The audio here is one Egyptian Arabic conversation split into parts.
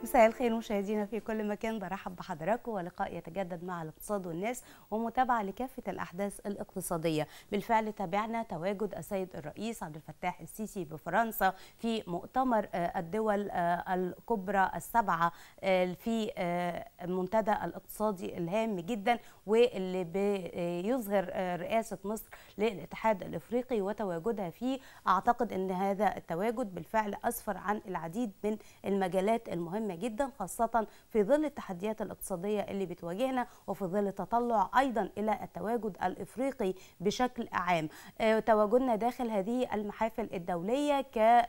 مساء الخير مشاهدينا في كل مكان برحب بحضراتكم ولقاء يتجدد مع الاقتصاد والناس ومتابعه لكافه الاحداث الاقتصاديه بالفعل تابعنا تواجد السيد الرئيس عبد الفتاح السيسي بفرنسا في مؤتمر الدول الكبرى السبعه في المنتدى الاقتصادي الهام جدا واللي بيظهر رئاسه مصر للاتحاد الافريقي وتواجدها فيه اعتقد ان هذا التواجد بالفعل اسفر عن العديد من المجالات المهمه جدا خاصه في ظل التحديات الاقتصاديه اللي بتواجهنا وفي ظل تطلع ايضا الى التواجد الافريقي بشكل عام تواجدنا داخل هذه المحافل الدوليه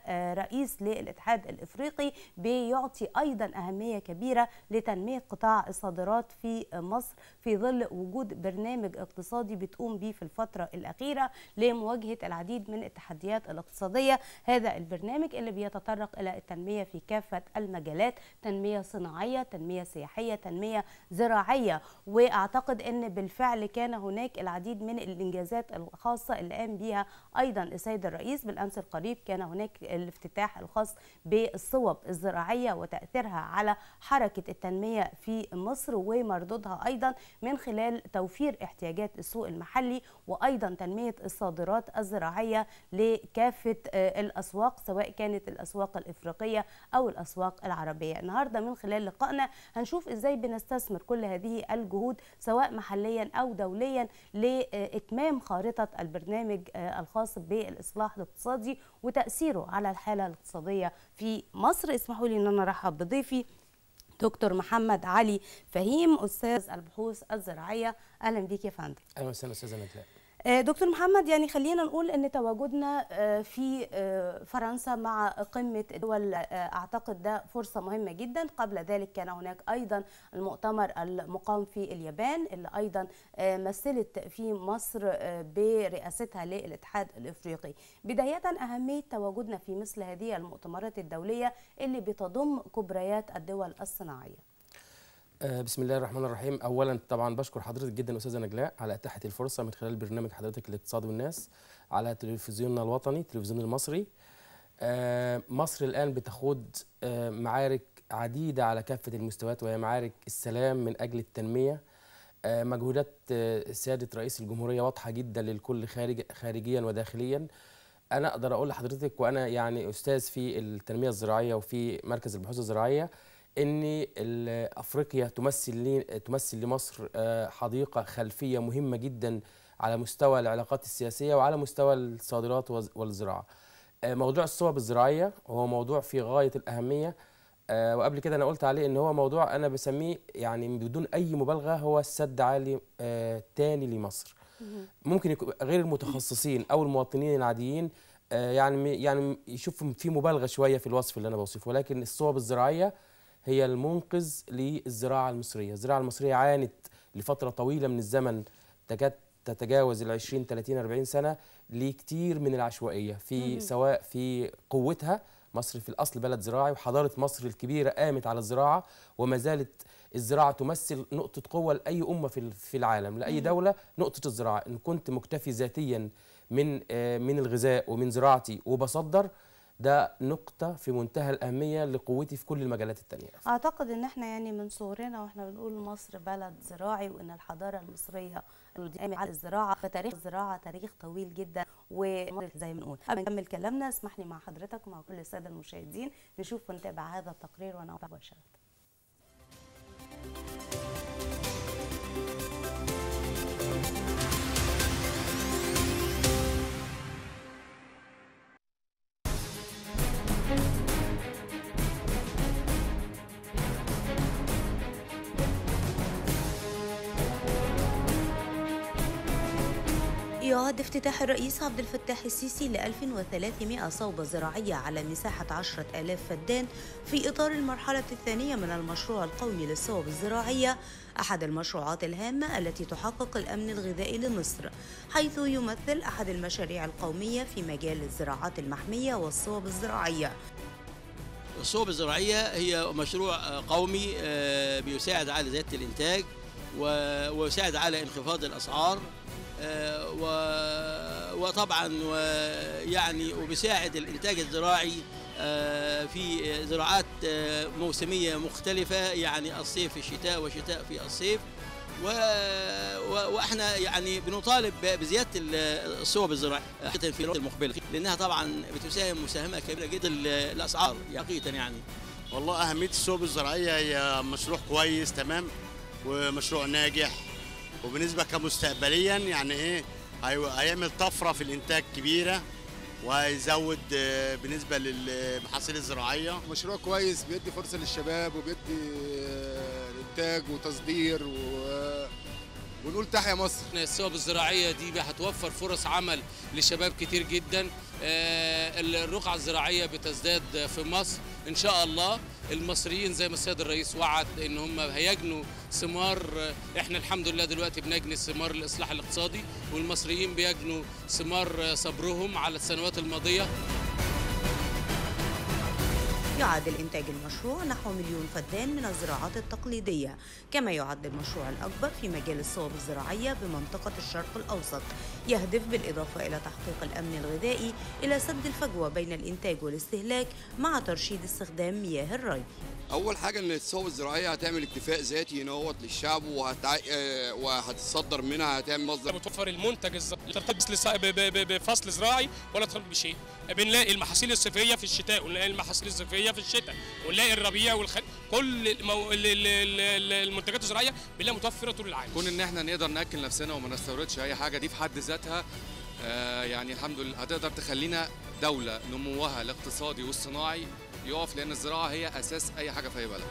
كرئيس للاتحاد الافريقي بيعطي ايضا اهميه كبيره لتنميه قطاع الصادرات في مصر في ظل وجود برنامج اقتصادي بتقوم به في الفتره الاخيره لمواجهه العديد من التحديات الاقتصاديه هذا البرنامج اللي بيتطرق الى التنميه في كافه المجالات تنميه صناعيه تنميه سياحيه تنميه زراعيه واعتقد ان بالفعل كان هناك العديد من الانجازات الخاصه اللي قام بها ايضا السيد الرئيس بالامس القريب كان هناك الافتتاح الخاص بالصوب الزراعيه وتاثيرها على حركه التنميه في مصر ومردودها ايضا من خلال توفير احتياجات السوق المحلي وايضا تنميه الصادرات الزراعيه لكافه الاسواق سواء كانت الاسواق الافريقيه او الاسواق العربيه النهارده من خلال لقائنا هنشوف ازاي بنستثمر كل هذه الجهود سواء محليا او دوليا لاتمام خارطه البرنامج الخاص بالاصلاح الاقتصادي وتاثيره على الحاله الاقتصاديه في مصر اسمحوا لي ان انا ارحب بضيفي دكتور محمد علي فهيم استاذ البحوث الزراعيه اهلا بيك يا فندم اهلا وسهلا استاذه نجلاء دكتور محمد يعني خلينا نقول ان تواجدنا في فرنسا مع قمه دول اعتقد ده فرصه مهمه جدا قبل ذلك كان هناك ايضا المؤتمر المقام في اليابان اللي ايضا مثلت في مصر برئاستها للاتحاد الافريقي بدايه اهميه تواجدنا في مثل هذه المؤتمرات الدوليه اللي بتضم كبريات الدول الصناعيه بسم الله الرحمن الرحيم اولا طبعا بشكر حضرتك جدا استاذه نجلاء على اتاحه الفرصه من خلال برنامج حضرتك الاقتصاد والناس على تلفزيوننا الوطني التلفزيون المصري مصر الان بتخوض معارك عديده على كافه المستويات وهي معارك السلام من اجل التنميه مجهودات سياده رئيس الجمهوريه واضحه جدا للكل خارج خارجيا وداخليا انا اقدر اقول لحضرتك وانا يعني استاذ في التنميه الزراعيه وفي مركز البحوث الزراعيه ان افريقيا تمثل لي تمثل لمصر حديقه خلفيه مهمه جدا على مستوى العلاقات السياسيه وعلى مستوى الصادرات والزراعه. موضوع الصوب الزراعيه هو موضوع في غايه الاهميه وقبل كده انا قلت عليه ان هو موضوع انا بسميه يعني بدون اي مبالغه هو السد عالي تاني لمصر. ممكن يكون غير المتخصصين او المواطنين العاديين يعني يعني يشوفوا في مبالغه شويه في الوصف اللي انا بوصفه ولكن الصوب الزراعيه هي المنقذ للزراعه المصريه، الزراعه المصريه عانت لفتره طويله من الزمن تكاد تتجاوز ال 20 30 40 سنه لكتير من العشوائيه في مم. سواء في قوتها مصر في الاصل بلد زراعي وحضاره مصر الكبيره قامت على الزراعه وما زالت الزراعه تمثل نقطه قوه لاي امه في في العالم لاي دوله نقطه الزراعه ان كنت مكتفي ذاتيا من من الغذاء ومن زراعتي وبصدر ده نقطة في منتهى الأهمية لقوتي في كل المجالات التانية أعتقد إن إحنا يعني من صغرنا وإحنا بنقول مصر بلد زراعي وإن الحضارة المصرية قامت على الزراعة فتاريخ الزراعة تاريخ طويل جدا وزي ما نقول قبل نكمل كلامنا اسمح لي مع حضرتك ومع كل السادة المشاهدين نشوف ونتابع هذا التقرير ونعود مباشرة يعد افتتاح الرئيس عبد الفتاح السيسي ل 1300 صوبة زراعية على مساحة 10000 فدان في إطار المرحلة الثانية من المشروع القومي للصوب الزراعية أحد المشروعات الهامة التي تحقق الأمن الغذائي لمصر حيث يمثل أحد المشاريع القومية في مجال الزراعات المحمية والصوب الزراعية الصوب الزراعية هي مشروع قومي بيساعد على زيادة الإنتاج ويساعد على انخفاض الأسعار وطبعا يعني وبيساعد الانتاج الزراعي آه، في زراعات آه، موسميه مختلفه يعني الصيف في الشتاء والشتاء في الصيف و... و... واحنا يعني بنطالب ب- بزياده ال- الصوب الزراعيه حتى في الوقت المقبل لانها طبعا بتساهم مساهمه كبيره جدا ال- الاسعار حقيقه يعني والله أهمية الصوب الزراعية هي مشروع كويس تمام ومشروع ناجح وبالنسبة كمستقبليا يعني إيه هي- هيعمل طفرة في الإنتاج كبيرة وهيزود آه، بالنسبة للمحاصيل الزراعية مشروع كويس بيدي فرصة للشباب وبيدي آه، إنتاج وتصدير و... ونقول تحيا مصر الصوب الزراعية دي هتوفر فرص عمل لشباب كتير جدا آه، الرقعة الزراعية بتزداد في مصر إن شاء الله المصريين زي ما السيد الرئيس وعد إن هم هيجنوا ثمار آه، إحنا الحمد لله دلوقتي بنجني ثمار الإصلاح الاقتصادي والمصريين بيجنوا ثمار آه، صبرهم على السنوات الماضية يعد الإنتاج المشروع نحو مليون فدان من الزراعات التقليدية كما يعد المشروع الأكبر في مجال الصوب الزراعية بمنطقة الشرق الأوسط يهدف بالإضافة إلى تحقيق الأمن الغذائي إلى سد الفجوة بين الإنتاج والاستهلاك مع ترشيد استخدام مياه الري اول حاجه ان الصوب الزراعيه هتعمل اكتفاء ذاتي نوت للشعب وهتع... آه، وهتصدر منها هتعمل مصدر بتوفر المنتج الزراعي لا ترتبط لص- ب- ب- ب- بفصل زراعي ولا ترتبط بشيء بنلاقي المحاصيل الصيفيه في الشتاء ونلاقي المحاصيل الصيفيه في الشتاء ونلاقي الربيع والخ... كل المو... ال- ال- ال- المنتجات الزراعيه بنلاقيها متوفره طول العام كون ان احنا نقدر ناكل نفسنا وما نستوردش اي حاجه دي في حد ذاتها آه، يعني الحمد لله هتقدر تخلينا دوله نموها الاقتصادي والصناعي يقف لان الزراعه هي اساس اي حاجه في اي بلد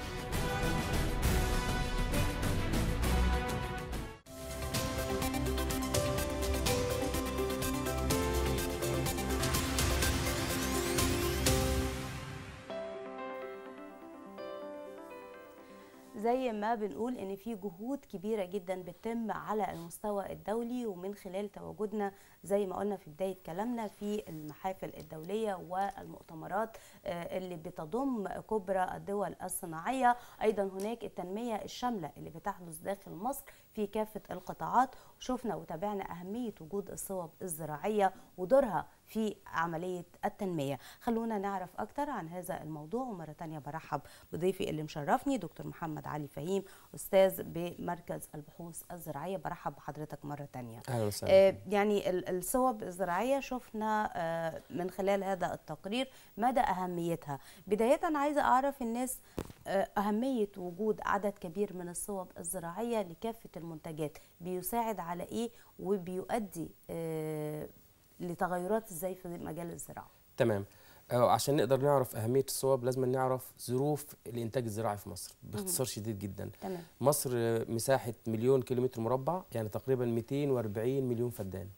زي ما بنقول ان في جهود كبيره جدا بتتم على المستوى الدولي ومن خلال تواجدنا زي ما قلنا في بدايه كلامنا في المحافل الدوليه والمؤتمرات آه، اللي بتضم كبرى الدول الصناعيه ايضا هناك التنميه الشامله اللي بتحدث داخل مصر في كافه القطاعات وشفنا وتابعنا اهميه وجود الصوب الزراعيه ودورها في عمليه التنميه خلونا نعرف اكتر عن هذا الموضوع ومره تانية برحب بضيفي اللي مشرفني دكتور محمد علي فهيم استاذ بمركز البحوث الزراعيه برحب بحضرتك مره تانية اهلا وسهلا آه، يعني ال- الصوب الزراعية شفنا آه، من خلال هذا التقرير مدى أهميتها بداية عايزة أعرف الناس آه، أهمية وجود عدد كبير من الصوب الزراعية لكافة المنتجات بيساعد على إيه وبيؤدي آه، لتغيرات إزاي في مجال الزراعة تمام آه، عشان نقدر نعرف اهميه الصوب لازم نعرف ظروف الانتاج الزراعي في مصر باختصار شديد جدا تمام مصر آه، مساحه مليون كيلومتر مربع يعني تقريبا 240 مليون فدان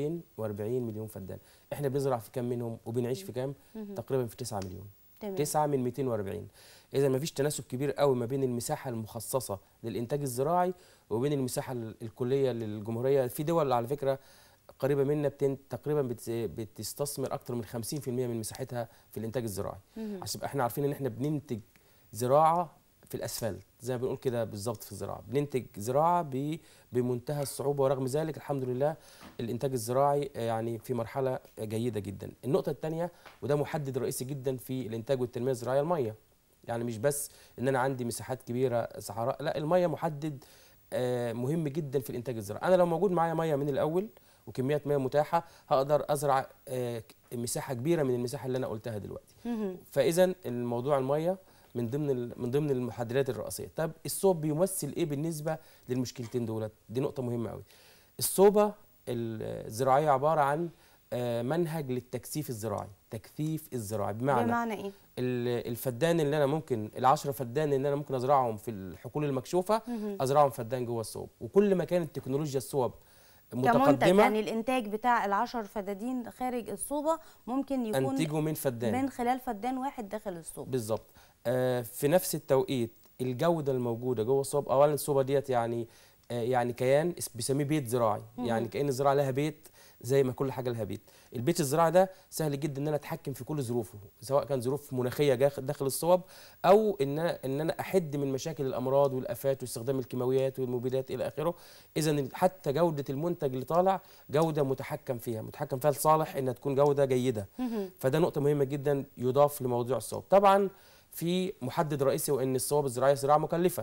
240 مليون فدان احنا بنزرع في كام منهم وبنعيش في كام تقريبا في 9 مليون تمام 9 من 240 اذا ما فيش تناسب كبير قوي ما بين المساحه المخصصه للانتاج الزراعي وبين المساحه ال- الكليه للجمهوريه في دول على فكره قريبه منا بتن... تقريبا بت... بتستثمر اكتر من 50% من مساحتها في الانتاج الزراعي عشان يبقى احنا عارفين ان احنا بننتج زراعه في الاسفلت زي ما بنقول كده بالظبط في الزراعه بننتج زراعه ب... بمنتهى الصعوبه ورغم ذلك الحمد لله الانتاج الزراعي آه، يعني في مرحله جيده جدا النقطه الثانيه وده محدد رئيسي جدا في الانتاج والتنميه الزراعيه الميه يعني مش بس ان انا عندي مساحات كبيره صحراء لا الميه محدد آه، مهم جدا في الانتاج الزراعي انا لو موجود معايا ميه من الاول وكميات ميه متاحه هقدر ازرع آه، مساحه كبيره من المساحه اللي انا قلتها دلوقتي مهم. فاذا الموضوع الميه من ضمن ال- من ضمن المحددات الرئيسيه طب الصوب بيمثل ايه بالنسبه للمشكلتين دولت دي نقطه مهمه قوي الصوبه الزراعيه عباره عن آه، منهج للتكثيف الزراعي تكثيف الزراعي بمعنى بمعنى إيه؟ ال- الفدان اللي انا ممكن العشرة فدان اللي انا ممكن ازرعهم في الحقول المكشوفه مهم. ازرعهم فدان جوه الصوب وكل ما كانت تكنولوجيا الصوب كمنتج متقدمه يعني الإنتاج بتاع العشر فدادين خارج الصوبة ممكن يكون انتجه من فدان من خلال فدان واحد داخل الصوبة بالظبط آه في نفس التوقيت الجوده الموجوده جوه الصوب اولا الصوبه ديت يعني آه، يعني كيان اس- بيسميه بيت زراعي يعني كأن الزراعه لها بيت زي ما كل حاجه لها بيت البيت الزراعي ده سهل جدا ان انا اتحكم في كل ظروفه سواء كان ظروف مناخيه جاخ- داخل الصوب او ان انا ان انا احد من مشاكل الامراض والافات واستخدام الكيماويات والمبيدات الى اخره اذا حتى جوده المنتج اللي طالع جوده متحكم فيها متحكم فيها لصالح انها تكون جوده جيده فده نقطه مهمه جدا يضاف لموضوع الصواب طبعا في محدد رئيسي وان الصواب الزراعيه زراعه مكلفه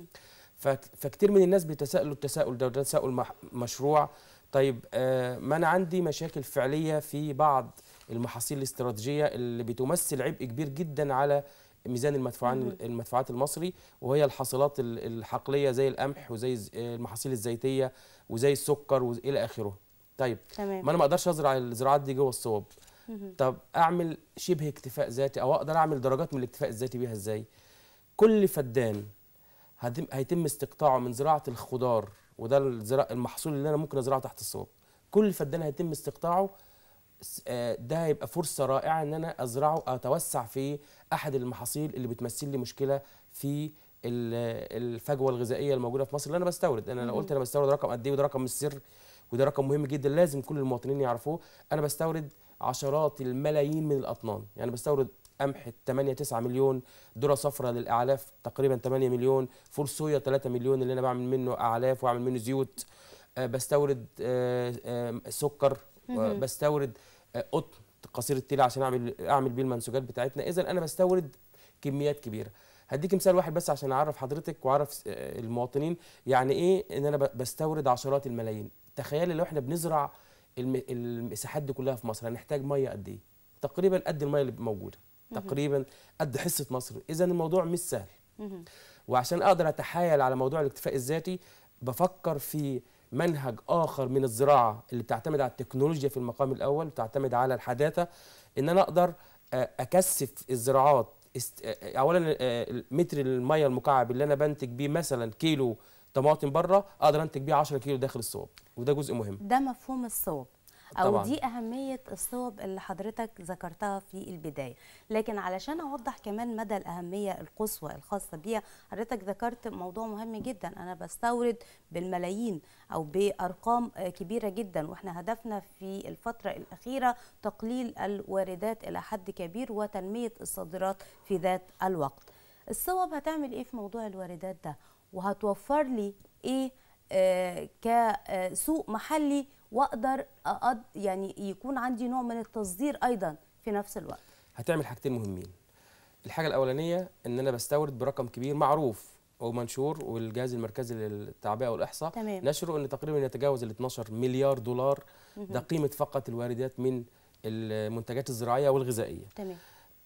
فك- فكتير من الناس بيتساءلوا التساؤل ده وده تساؤل مح- مشروع طيب آه ما انا عندي مشاكل فعليه في بعض المحاصيل الاستراتيجيه اللي بتمثل عبء كبير جدا على ميزان المدفوعان المدفوعات المصري وهي الحاصلات ال- الحقليه زي القمح وزي الز- آه، المحاصيل الزيتيه وزي السكر والى اخره طيب تمام ما انا ما اقدرش ازرع الزراعات دي جوه الصوب طب اعمل شبه اكتفاء ذاتي او اقدر اعمل درجات من الاكتفاء الذاتي بيها ازاي كل فدان هتم هيتم استقطاعه من زراعه الخضار وده الزراع المحصول اللي انا ممكن ازرعه تحت الصوب كل فدان هيتم استقطاعه س- آه، ده هيبقى فرصه رائعه ان انا ازرعه أو اتوسع في احد المحاصيل اللي بتمثل لي مشكله في ال- الفجوه الغذائيه الموجوده في مصر اللي انا بستورد انا لو قلت انا بستورد رقم قد ايه وده رقم السر وده رقم مهم جدا لازم كل المواطنين يعرفوه انا بستورد عشرات الملايين من الاطنان يعني بستورد قمح 8 9 مليون ذره صفراء للاعلاف تقريبا 8 مليون فول صويا 3 مليون اللي انا بعمل منه اعلاف واعمل منه زيوت آه، بستورد آه، آه، سكر آه، بستورد آه، قطن قصير التيل عشان اعمل اعمل بيه المنسوجات بتاعتنا اذا انا بستورد كميات كبيره هديك مثال واحد بس عشان اعرف حضرتك واعرف آه، المواطنين يعني ايه ان انا ب- بستورد عشرات الملايين تخيلي لو احنا بنزرع الم- المساحات دي كلها في مصر هنحتاج ميه قد ايه تقريبا قد الميه اللي موجوده تقريبا قد حصه مصر اذا الموضوع مش سهل وعشان اقدر اتحايل على موضوع الاكتفاء الذاتي بفكر في منهج اخر من الزراعه اللي بتعتمد على التكنولوجيا في المقام الاول بتعتمد على الحداثه ان انا اقدر آه، اكثف الزراعات است- آه، اولا آه، متر الميه المكعب اللي انا بنتج بيه مثلا كيلو طماطم بره اقدر انتج بيه 10 كيلو داخل الصوب وده جزء مهم ده مفهوم الصوب او طبعاً. دي اهميه الصوب اللي حضرتك ذكرتها في البدايه لكن علشان اوضح كمان مدى الاهميه القصوى الخاصه بيها حضرتك ذكرت موضوع مهم جدا انا بستورد بالملايين او بارقام آه، كبيره جدا واحنا هدفنا في الفتره الاخيره تقليل الواردات الى حد كبير وتنميه الصادرات في ذات الوقت الصوب هتعمل ايه في موضوع الواردات ده وهتوفر لي ايه آه، كسوق محلي واقدر أقد يعني يكون عندي نوع من التصدير ايضا في نفس الوقت هتعمل حاجتين مهمين الحاجه الاولانيه ان انا بستورد برقم كبير معروف ومنشور والجهاز المركزي للتعبئه والاحصاء تمام. نشره ان تقريبا يتجاوز ال 12 مليار دولار ده قيمه فقط الواردات من المنتجات الزراعيه والغذائيه تمام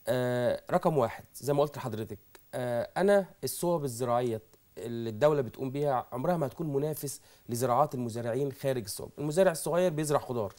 آه رقم واحد زي ما قلت لحضرتك آه انا الصوب الزراعيه اللي الدوله بتقوم بيها عمرها ما هتكون منافس لزراعات المزارعين خارج الصوب المزارع الصغير بيزرع خضار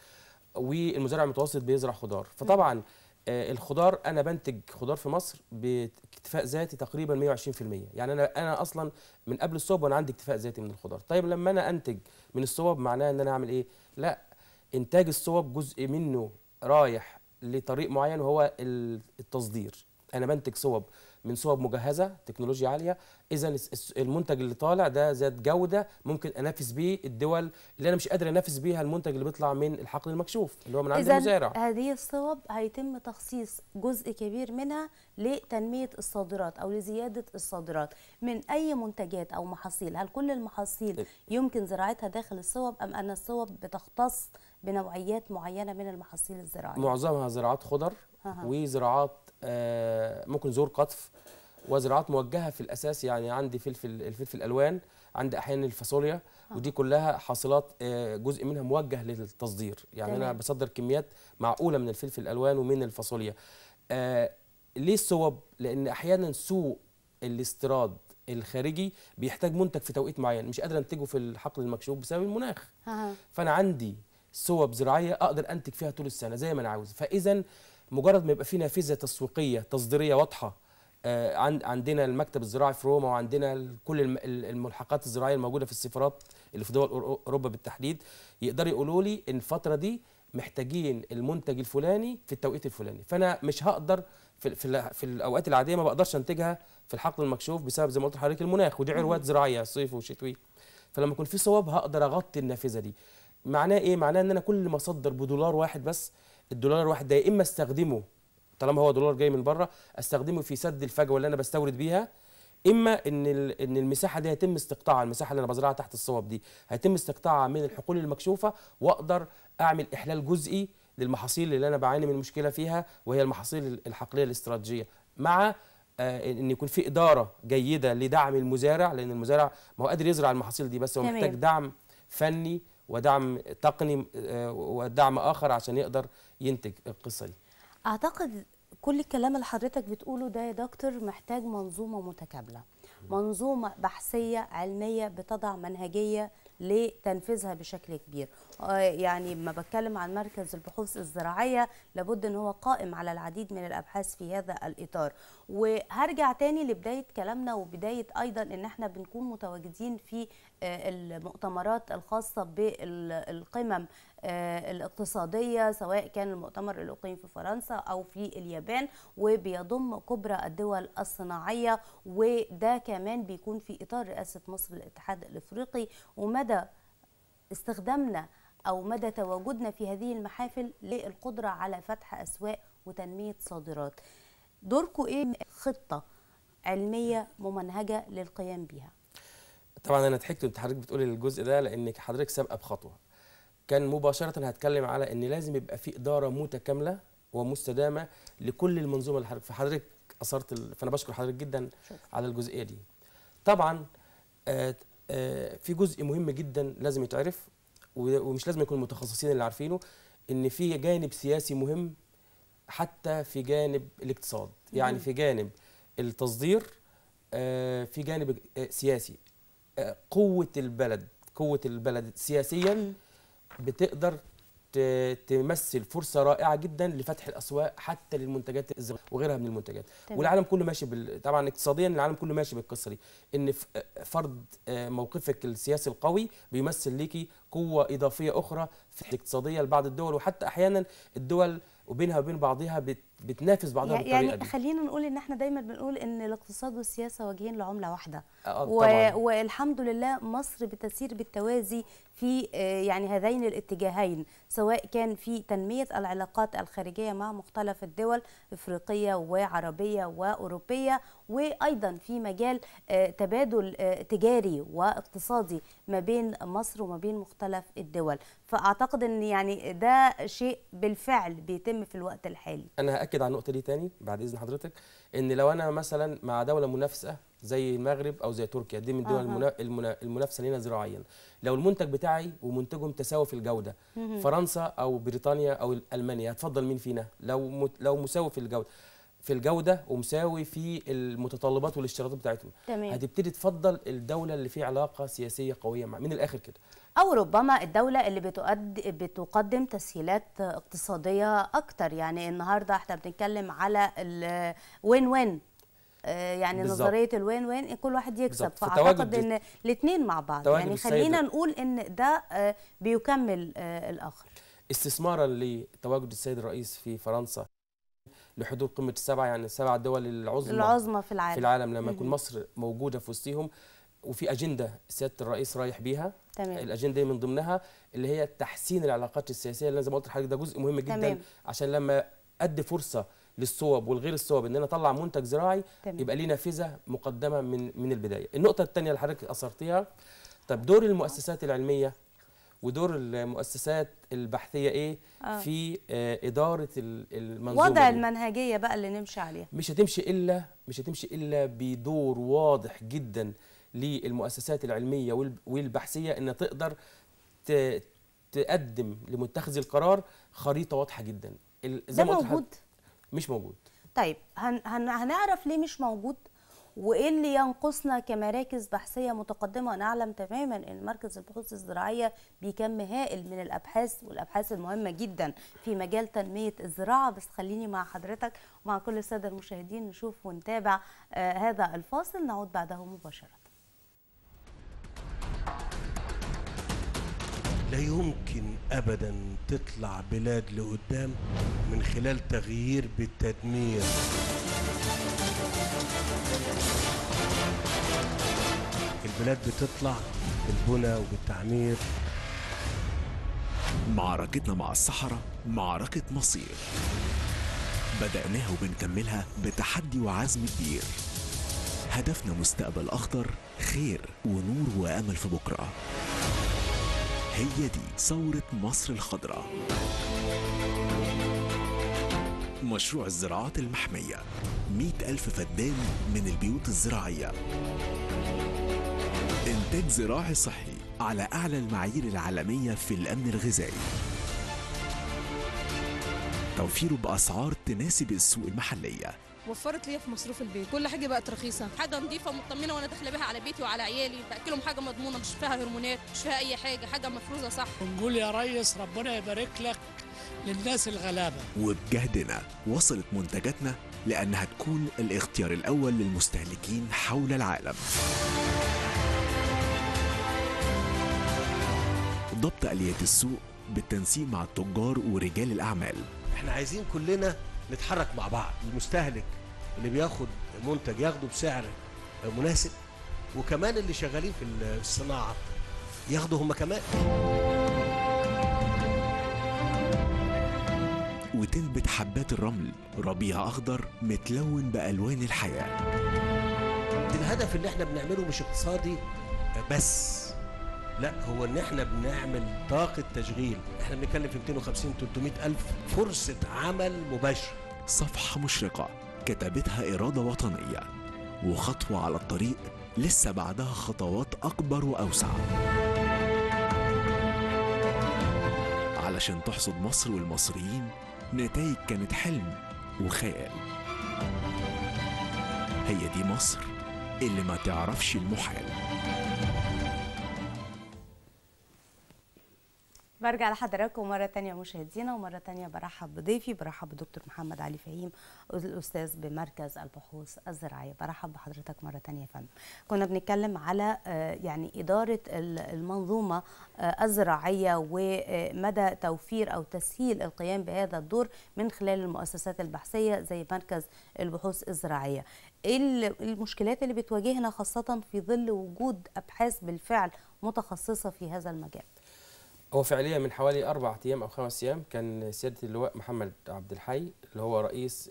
والمزارع المتوسط بيزرع خضار فطبعا آه الخضار انا بنتج خضار في مصر باكتفاء ذاتي تقريبا 120% يعني انا انا اصلا من قبل الصوب وانا عندي اكتفاء ذاتي من الخضار طيب لما انا انتج من الصوب معناه ان انا اعمل ايه لا انتاج الصوب جزء منه رايح لطريق معين وهو ال- التصدير انا بنتج صوب من صوب مجهزه تكنولوجيا عاليه اذا الس- الس- المنتج اللي طالع ده ذات جوده ممكن انافس بيه الدول اللي انا مش قادر انافس بيها المنتج اللي بيطلع من الحقل المكشوف اللي هو من عند اذا المزارع هذه الصوب هيتم تخصيص جزء كبير منها لتنميه الصادرات او لزياده الصادرات من اي منتجات او محاصيل هل كل المحاصيل يمكن زراعتها داخل الصوب ام ان الصوب بتختص بنوعيات معينه من المحاصيل الزراعيه معظمها زراعات خضر أها. وزراعات آه، ممكن زور قطف وزراعات موجهه في الاساس يعني عندي فلفل الفلفل الالوان عندي احيانا الفاصوليا ودي كلها حاصلات آه، جزء منها موجه للتصدير يعني انا تمام. بصدر كميات معقوله من الفلفل الالوان ومن الفاصوليا آه، ليه الصوب لان احيانا سوق الاستيراد الخارجي بيحتاج منتج في توقيت معين مش قادر انتجه في الحقل المكشوف بسبب المناخ أها. فانا عندي صوب زراعيه اقدر انتج فيها طول السنه زي ما انا عاوز فاذا مجرد ما يبقى في نافذه تسويقيه تصديريه واضحه آه، عند عندنا المكتب الزراعي في روما وعندنا ال- كل الم- ال- الملحقات الزراعيه الموجوده في السفارات اللي في دول أورو- اوروبا بالتحديد يقدروا يقولوا لي إن الفتره دي محتاجين المنتج الفلاني في التوقيت الفلاني فانا مش هقدر في في, ال- في الاوقات العاديه ما بقدرش انتجها في الحقل المكشوف بسبب زي ما قلت لحضرتك المناخ ودي عروات زراعيه صيف وشتوي فلما يكون في صواب هقدر اغطي النافذه دي معناه ايه معناه ان انا كل ما اصدر بدولار واحد بس الدولار الواحد ده يا اما استخدمه طالما هو دولار جاي من بره استخدمه في سد الفجوه اللي انا بستورد بيها اما ان ال- ان المساحه دي هيتم استقطاعها المساحه اللي انا بزرعها تحت الصواب دي هيتم استقطاعها من الحقول المكشوفه واقدر اعمل احلال جزئي للمحاصيل اللي انا بعاني من مشكله فيها وهي المحاصيل الحقليه الاستراتيجيه مع آه، ان يكون في اداره جيده لدعم المزارع لان المزارع ما هو قادر يزرع المحاصيل دي بس هو تمام. محتاج دعم فني ودعم تقني آه، ودعم اخر عشان يقدر ينتج القصه دي اعتقد كل الكلام اللي حضرتك بتقوله ده يا دكتور محتاج منظومه متكامله منظومه بحثيه علميه بتضع منهجيه لتنفيذها بشكل كبير آه، يعني لما بتكلم عن مركز البحوث الزراعيه لابد ان هو قائم على العديد من الابحاث في هذا الاطار وهرجع تاني لبدايه كلامنا وبدايه ايضا ان احنا بنكون متواجدين في آه، المؤتمرات الخاصه بالقمم آه، الاقتصادية سواء كان المؤتمر اللي أقيم في فرنسا أو في اليابان وبيضم كبرى الدول الصناعية وده كمان بيكون في إطار رئاسة مصر للاتحاد الإفريقي ومدى استخدامنا أو مدى تواجدنا في هذه المحافل للقدرة على فتح أسواق وتنمية صادرات دوركم إيه خطة علمية ممنهجة للقيام بها طبعا انا ضحكت وانت حضرتك بتقولي الجزء ده لانك حضرتك سابقه بخطوه كان مباشره هتكلم على ان لازم يبقى في اداره متكامله ومستدامه لكل المنظومه اللي حضرتك فحضرتك اثرت ال... فانا بشكر حضرتك جدا شكرا. على الجزئيه دي طبعا آه آه في جزء مهم جدا لازم يتعرف و- ومش لازم يكون المتخصصين اللي عارفينه ان في جانب سياسي مهم حتى في جانب الاقتصاد يعني مهم. في جانب التصدير آه، في جانب آه، سياسي آه، قوة البلد قوة البلد سياسيا بتقدر ت- تمثل فرصة رائعة جدا لفتح الأسواق حتى للمنتجات الزراعية وغيرها من المنتجات تمام. والعالم كله ماشي بال... طبعا اقتصاديا العالم كله ماشي بالقصة دي ان ف- فرض آه، موقفك السياسي القوي بيمثل ليكي قوة إضافية أخرى في الاقتصادية لبعض الدول وحتى أحيانا الدول وبينها وبين بعضها بت... بتنافس بعضها بالطريقة يعني دي خلينا نقول ان احنا دايما بنقول ان الاقتصاد والسياسه وجهين لعمله واحده آه، و... طبعاً. والحمد لله مصر بتسير بالتوازي في آه، يعني هذين الاتجاهين سواء كان في تنميه العلاقات الخارجيه مع مختلف الدول افريقيه وعربيه واوروبيه وايضا في مجال آه، تبادل آه، تجاري واقتصادي ما بين مصر وما بين مختلف الدول فاعتقد ان يعني ده شيء بالفعل بيتم في الوقت الحالي انا هاكد على النقطه دي تاني بعد اذن حضرتك ان لو انا مثلا مع دوله منافسه زي المغرب او زي تركيا دي من الدول أها. المنا... المنا... المنافسه لنا زراعيا لو المنتج بتاعي ومنتجهم تساوي في الجوده فرنسا او بريطانيا او المانيا هتفضل مين فينا لو م... لو مساوي في الجوده في الجوده ومساوي في المتطلبات والاشتراطات بتاعتهم تمام. هتبتدي تفضل الدوله اللي في علاقه سياسيه قويه مع من الاخر كده او ربما الدوله اللي بتؤد بتقدم تسهيلات اقتصاديه اكتر يعني النهارده احنا بنتكلم على الوين وين يعني بالظبط. نظريه الوين وين كل واحد يكسب بالظبط. فاعتقد فتواجد- ان الاثنين مع بعض تواجد يعني السيد- خلينا نقول ان ده آه، بيكمل آه، الاخر استثمارا لتواجد السيد الرئيس في فرنسا لحضور قمه السبعه يعني السبع دول العظمى العظمى في العالم في العالم لما يكون مهم. مصر موجوده في وسطهم وفي اجنده سياده الرئيس رايح بيها تمام الاجنده دي من ضمنها اللي هي تحسين العلاقات السياسيه اللي أنا زي ما قلت لحضرتك ده جزء مهم جدا تمام. عشان لما ادي فرصه للصوب والغير الصوب ان انا اطلع منتج زراعي تمام. يبقى ليه نافذه مقدمه من من البدايه النقطه الثانيه اللي حضرتك اثرتيها طب دور المؤسسات العلميه ودور المؤسسات البحثيه ايه آه. في آه، اداره ال- المنظومه وضع دي. المنهجيه بقى اللي نمشي عليها مش هتمشي الا مش هتمشي الا بدور واضح جدا للمؤسسات العلميه والب- والبحثيه انها تقدر ت- تقدم لمتخذ القرار خريطه واضحه جدا ال- ده ما قلت لحضرتك- موجود مش موجود طيب هن هن هنعرف ليه مش موجود وايه اللي ينقصنا كمراكز بحثيه متقدمه نعلم تماما ان مركز البحوث الزراعيه بكم هائل من الابحاث والابحاث المهمه جدا في مجال تنميه الزراعه بس خليني مع حضرتك ومع كل الساده المشاهدين نشوف ونتابع آه هذا الفاصل نعود بعده مباشره لا يمكن ابدا تطلع بلاد لقدام من خلال تغيير بالتدمير البلاد بتطلع بالبنى وبالتعمير معركتنا مع الصحراء معركة مصير بدأناها وبنكملها بتحدي وعزم كبير هدفنا مستقبل أخضر خير ونور وأمل في بكرة هي دي ثورة مصر الخضراء مشروع الزراعات المحمية مئة ألف فدان من البيوت الزراعية إنتاج زراعي صحي على أعلى المعايير العالمية في الأمن الغذائي توفيره بأسعار تناسب السوق المحلية وفرت لي في مصروف البيت كل حاجه بقت رخيصه حاجه نظيفه ومطمنه وانا داخله بيها على بيتي وعلى عيالي باكلهم حاجه مضمونه مش فيها هرمونات مش فيها اي حاجه حاجه مفروزه صح ونقول يا ريس ربنا يبارك لك للناس الغلابه وبجهدنا وصلت منتجاتنا لأنها تكون الاختيار الأول للمستهلكين حول العالم ضبط آليات السوق بالتنسيق مع التجار ورجال الأعمال احنا عايزين كلنا نتحرك مع بعض المستهلك اللي بياخد منتج ياخده بسعر مناسب وكمان اللي شغالين في الصناعه ياخدوا هم كمان وتنبت حبات الرمل ربيع أخضر متلون بألوان الحياة الهدف اللي احنا بنعمله مش اقتصادي بس لا هو ان احنا بنعمل طاقة تشغيل احنا بنتكلم في 250 300 الف فرصة عمل مباشرة صفحة مشرقة كتبتها إرادة وطنية وخطوة على الطريق لسه بعدها خطوات أكبر وأوسع علشان تحصد مصر والمصريين نتائج كانت حلم وخيال هي دي مصر اللي ما تعرفش المحال برجع لحضراتكم مرة تانية مشاهدينا ومرة تانية برحب بضيفي برحب بدكتور محمد علي فهيم الأستاذ بمركز البحوث الزراعية برحب بحضرتك مرة تانية يا فندم كنا بنتكلم على يعني إدارة المنظومة الزراعية ومدى توفير أو تسهيل القيام بهذا الدور من خلال المؤسسات البحثية زي مركز البحوث الزراعية ايه المشكلات اللي بتواجهنا خاصة في ظل وجود أبحاث بالفعل متخصصة في هذا المجال هو فعليا من حوالي أربع أيام أو خمس أيام كان سيادة اللواء محمد عبد الحي اللي هو رئيس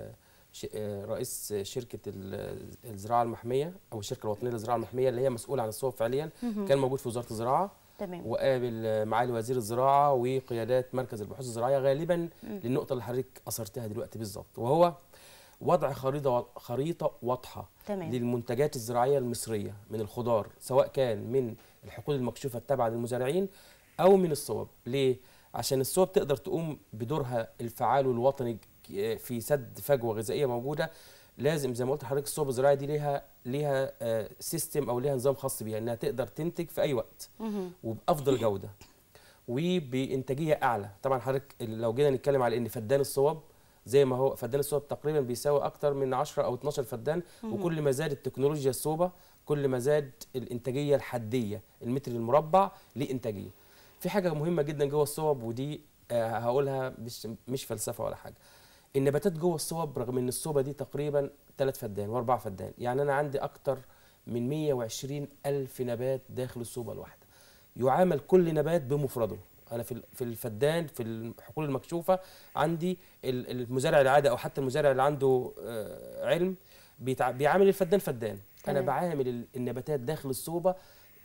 رئيس شركة الزراعة المحمية أو الشركة الوطنية للزراعة المحمية اللي هي مسؤولة عن الصوب فعليا كان موجود في وزارة الزراعة تمام وقابل معالي وزير الزراعة وقيادات مركز البحوث الزراعية غالبا للنقطة اللي حضرتك أثرتها دلوقتي بالظبط وهو وضع خريطة خريطة واضحة تمام. للمنتجات الزراعية المصرية من الخضار سواء كان من الحقول المكشوفة التابعة للمزارعين او من الصوب ليه عشان الصوب تقدر تقوم بدورها الفعال والوطني في سد فجوه غذائيه موجوده لازم زي ما قلت لحضرتك الصوب الزراعيه دي ليها ليها سيستم او ليها نظام خاص بيها انها تقدر تنتج في اي وقت وبافضل جوده وبانتاجيه اعلى طبعا حضرتك لو جينا نتكلم على ان فدان الصوب زي ما هو فدان الصوب تقريبا بيساوي اكتر من 10 او 12 فدان وكل ما زادت تكنولوجيا الصوبه كل ما زاد الانتاجيه الحديه المتر المربع ليه انتاجيه في حاجه مهمه جدا جوه الصوب ودي آه هقولها مش مش فلسفه ولا حاجه النباتات جوه الصوب رغم ان الصوبه دي تقريبا ثلاث فدان واربع فدان يعني انا عندي اكتر من 120 الف نبات داخل الصوبه الواحده يعامل كل نبات بمفرده انا في في الفدان في الحقول المكشوفه عندي المزارع العادي او حتى المزارع اللي عنده آه علم بيعامل الفدان فدان انا بعامل النباتات داخل الصوبه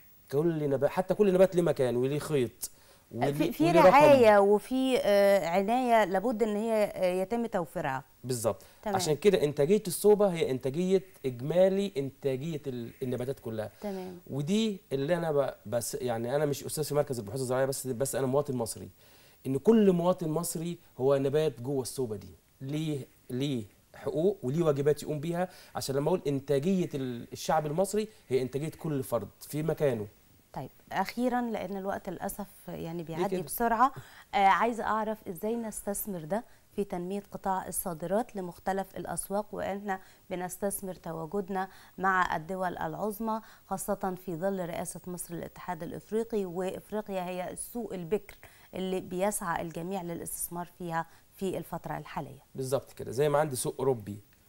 كل نبات حتى كل نبات له مكان وليه خيط في, في رعايه وفي آه عنايه لابد ان هي آه يتم توفيرها بالظبط عشان كده انتاجيه الصوبه هي انتاجيه اجمالي انتاجيه النباتات كلها تمام ودي اللي انا بس يعني انا مش استاذ في مركز البحوث الزراعيه بس بس انا مواطن مصري ان كل مواطن مصري هو نبات جوه الصوبه دي ليه ليه حقوق وليه واجبات يقوم بيها عشان لما اقول انتاجيه الشعب المصري هي انتاجيه كل فرد في مكانه طيب اخيرا لان الوقت للاسف يعني بيعدي بسرعه آه عايزه اعرف ازاي نستثمر ده في تنميه قطاع الصادرات لمختلف الاسواق واحنا بنستثمر تواجدنا مع الدول العظمى خاصه في ظل رئاسه مصر للاتحاد الافريقي وافريقيا هي السوق البكر اللي بيسعى الجميع للاستثمار فيها في الفتره الحاليه بالظبط كده زي ما عندي سوق اوروبي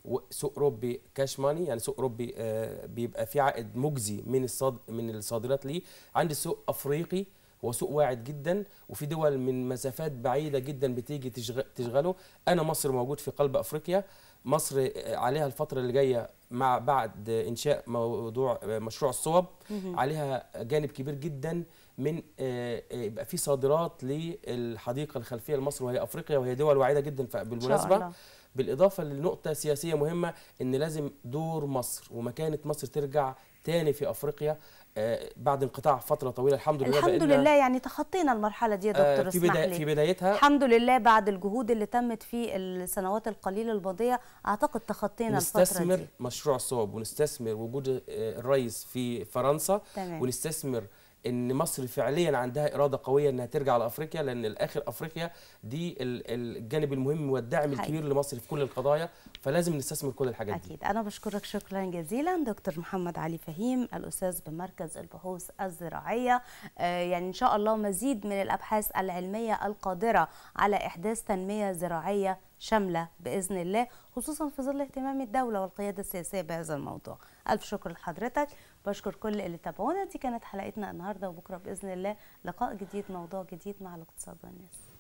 وسوق اوروبي كاش ماني يعني سوق اوروبي آه، بيبقى فيه عائد مجزي من الصاد من الصادرات ليه عندي سوق افريقي هو سوق واعد جدا وفي دول من مسافات بعيده جدا بتيجي تشغ- تشغله انا مصر موجود في قلب افريقيا مصر آه، عليها الفتره اللي جايه مع بعد انشاء موضوع آه، مشروع الصوب مهم. عليها جانب كبير جدا من آه، آه، يبقى في صادرات للحديقه الخلفيه لمصر وهي افريقيا وهي دول واعده جدا ف- بالمناسبه الله. بالاضافه لنقطه سياسيه مهمه ان لازم دور مصر ومكانه مصر ترجع تاني في افريقيا آه، بعد انقطاع فتره طويله الحمد لله الحمد بقينا- لله يعني تخطينا المرحله دي يا آه، دكتور في اسمح بدا- لي في بدايتها الحمد لله بعد الجهود اللي تمت في السنوات القليله الماضيه اعتقد تخطينا الفتره نستثمر دي مشروع الصوب ونستثمر وجود آه، الرئيس في فرنسا تمام. ونستثمر ان مصر فعليا عندها اراده قويه انها ترجع لافريقيا لان الاخر افريقيا دي ال- الجانب المهم والداعم حقيقي. الكبير لمصر في كل القضايا فلازم نستثمر كل الحاجات دي اكيد انا بشكرك شكرا جزيلا دكتور محمد علي فهيم الاستاذ بمركز البحوث الزراعيه آه، يعني ان شاء الله مزيد من الابحاث العلميه القادره على احداث تنميه زراعيه شامله باذن الله خصوصا في ظل اهتمام الدوله والقياده السياسيه بهذا الموضوع الف شكر لحضرتك بشكر كل اللي تابعونا دي كانت حلقتنا النهارده وبكره باذن الله لقاء جديد موضوع جديد مع الاقتصاد والناس